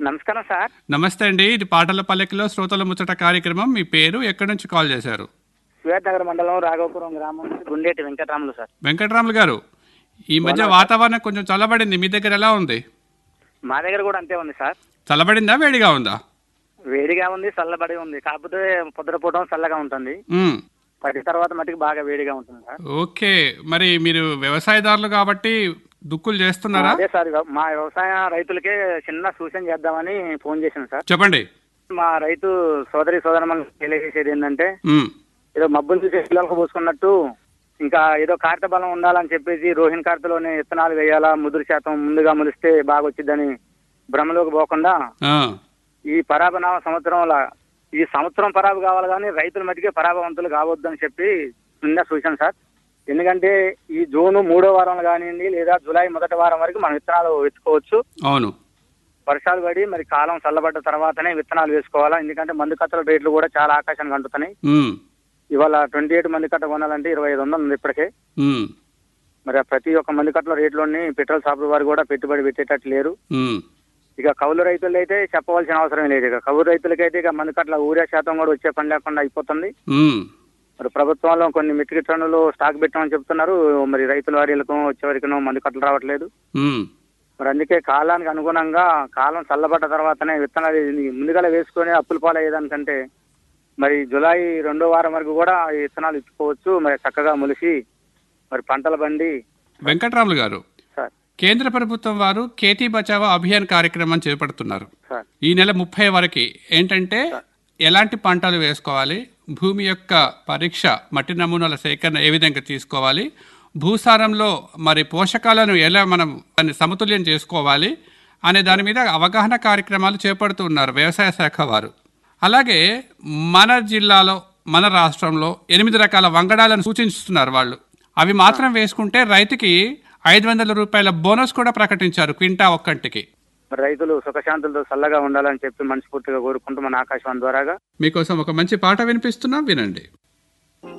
నమస్కారం సార్ నమస్తే అండి ఇది పాటల పల్లెకిలో శ్రోతల ముచ్చట కార్యక్రమం మీ పేరు ఎక్కడి నుంచి కాల్ చేశారు నగర్ మండలం రాఘవపురం గ్రామం నుంచి గుండేటి వెంకటరాములు సార్ వెంకటరాములు గారు ఈ మధ్య వాతావరణం కొంచెం చల్లబడింది మీ దగ్గర ఎలా ఉంది మా దగ్గర కూడా అంతే ఉంది సార్ చల్లబడిందా వేడిగా ఉందా వేడిగా ఉంది చల్లబడి ఉంది కాకపోతే పొద్దుటపూటం చల్లగా ఉంటుంది ఉమ్, పది తర్వాత మటుకు బాగా వేడిగా ఉంటుంది సార్ ఓకే మరి మీరు వ్యవసాయదారులు కాబట్టి దుక్కులు చేస్తున్నారా అదే సార్ ఇవ- మా వ్యవసాయ రైతులకే చిన్న సూచన చేద్దామని ఫోన్ చేశాను సార్ చెప్పండి మా రైతు సోదరి సోదరమని తెలియజేసేది ఏంటంటే ఉమ్, ఏదో మబ్బులు చూసి పిల్లలకు పోసుకున్నట్టు ఇంకా ఏదో కార్త బలం ఉండాలని చెప్పేసి రోహిణి కార్తలోనే విత్తనాలు వేయాలా ముదురు శాతం ముందుగా ములిస్తే బాగా వచ్చిందని భ్రమలోకి పోకుండా ఆ, ఈ పరాభనామ సంవత్సరంలో ఈ సంవత్సరం పరాబు కావాలి కానీ రైతుల మటుకే పరాభవంతులు కావద్దు అని చెప్పి నిన్న సూచన సార్ ఎందుకంటే ఈ జూన్ మూడో వారంలో కానివ్వండి లేదా జూలై మొదటి వారం వరకు మనం విత్తనాలు వెతుకోవచ్చు అవును వర్షాలు పడి మరి కాలం చల్లబడ్డ తర్వాతనే విత్తనాలు వేసుకోవాలా ఎందుకంటే మందు కట్టల రేట్లు కూడా చాలా ఆకాశానికి అంటుతున్నాయి ఉమ్, ఇవాళ ట్వంటీ ఎయిట్ మంది కట్ట కొనాలంటే ఇరవై ఐదు వందలు ఉంది ఇప్పటికే ఉమ్, మరి ఆ ప్రతి ఒక్క మంది కట్టల రేట్లోని పెట్రోల్ షాపుల వారు కూడా పెట్టుబడి పెట్టేటట్టు లేరు ఉమ్, ఇక కౌలు రైతులు అయితే చెప్పవలసిన అవసరం లేదు ఇక కౌలు రైతులకైతే ఇక మంది కట్ల ఊరియా శాతం కూడా వచ్చే పని లేకుండా అయిపోతుంది ఉమ్, మరి ప్రభుత్వంలో కొన్ని మెట్రిక్ టన్నులు స్టాక్ పెట్టామని చెప్తున్నారు మరి రైతుల వారీలకు వచ్చేవరకు మంది కట్టలు రావట్లేదు ఉమ్, మరి అందుకే కాలానికి అనుగుణంగా కాలం చల్లబడ్డ తర్వాతనే విత్తనాలు ముందుగా వేసుకొని అప్పుల పాలయ్యేదానికంటే మరి జులై రెండో వారం వరకు కూడా ఈ విత్తనాలు ఇచ్చుకోవచ్చు మరి చక్కగా మొలిసి మరి పంటల బండి వెంకటరాములు గారు సార్ కేంద్ర ప్రభుత్వం వారు కేటీ బచావో అభియాన్ కార్యక్రమం చేపడుతున్నారు సార్ ఈ నెల ముప్పై వరకు ఏంటంటే ఎలాంటి పంటలు వేసుకోవాలి భూమి యొక్క పరీక్ష మట్టి నమూనాల సేకరణ ఏ విధంగా తీసుకోవాలి భూసారంలో మరి పోషకాలను ఎలా మనం దాన్ని సమతుల్యం చేసుకోవాలి అనే దాని మీద అవగాహన కార్యక్రమాలు చేపడుతున్నారు వ్యవసాయ శాఖ వారు అలాగే మన జిల్లాలో మన రాష్ట్రంలో ఎనిమిది రకాల వంగడాలను సూచిస్తున్నారు వాళ్ళు అవి మాత్రం వేసుకుంటే రైతుకి ఐదు వందల రూపాయల బోనస్ కూడా ప్రకటించారు క్వింటా ఒక్కంటికి మరి రైతులు సుఖశాంతులతో చల్లగా ఉండాలని చెప్పి మనస్ఫూర్తిగా కోరుకుంటూ మన ఆకాశవాణి ద్వారాగా మీకోసం ఒక మంచి పాట వినిపిస్తున్నాం వినండి